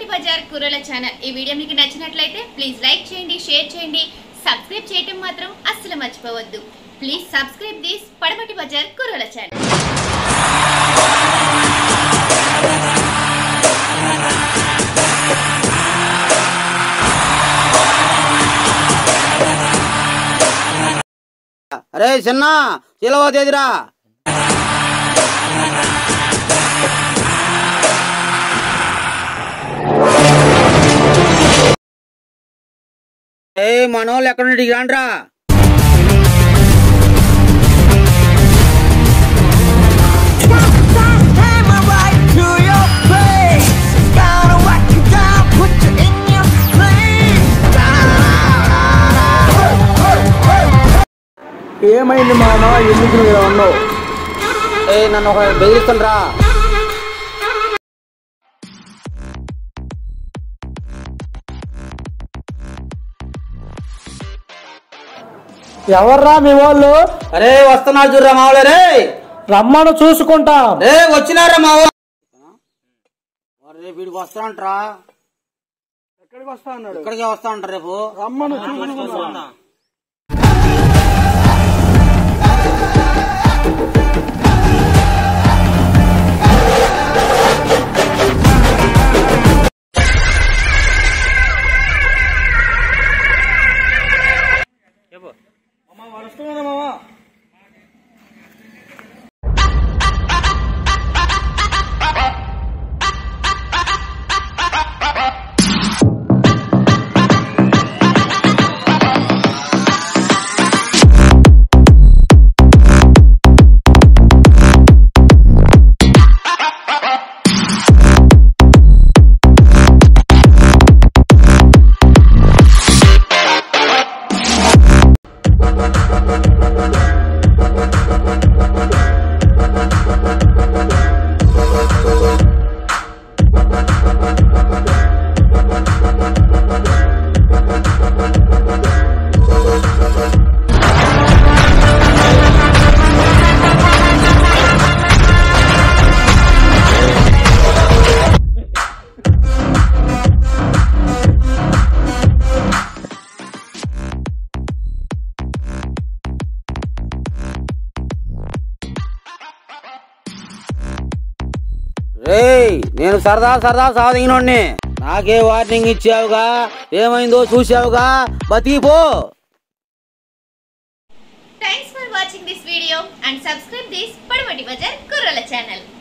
బజార్ కూరల ఛానల్ ఈ వీడియో మీకు నచ్చినట్లయితే ప్లీజ్ లైక్ చేయండి షేర్ చేయండి సబ్స్క్రైబ్ చేయటం మాత్రం అస్సలు మర్చిపోవద్దు please subscribe this Padamati Bazar కూరల ఛానల్ అరే చిన్న చిలవ తేదిరా ఏ మనోళ్ళు ఎక్కడ నుండి రాండ్రా Hammer right to your face. Gonna whack you down, put you in your place. ఏమైంది మామ ఎందుకు నువ్వు ఇలా ఉన్నావు ఏ నన్ను ఒక బెదిరిస్తుండ్రా ఎవర్రా మీ వాళ్ళు అరే వస్తున్నారు చూడరా మావులే రే రమ్మను చూసుకుంటా రే వచ్చినారా మావ రేపు వీడికి వస్తానంటరా ఎక్కడికి వస్తా అన్నాడు ఇక్కడికే వస్తా అంటారు రేపు రమ్మను చూసుకుంటా వస్తున్నాడా మామ రేయ్ నేను సరదా సరదా సాధించినోడ్ని నాకే వార్నింగ్ ఇచ్చావుగా ఏమైందో చూసావుగా బతికిపో thanks for watching this video and subscribe this Padamati Bazar కూరల ఛానల్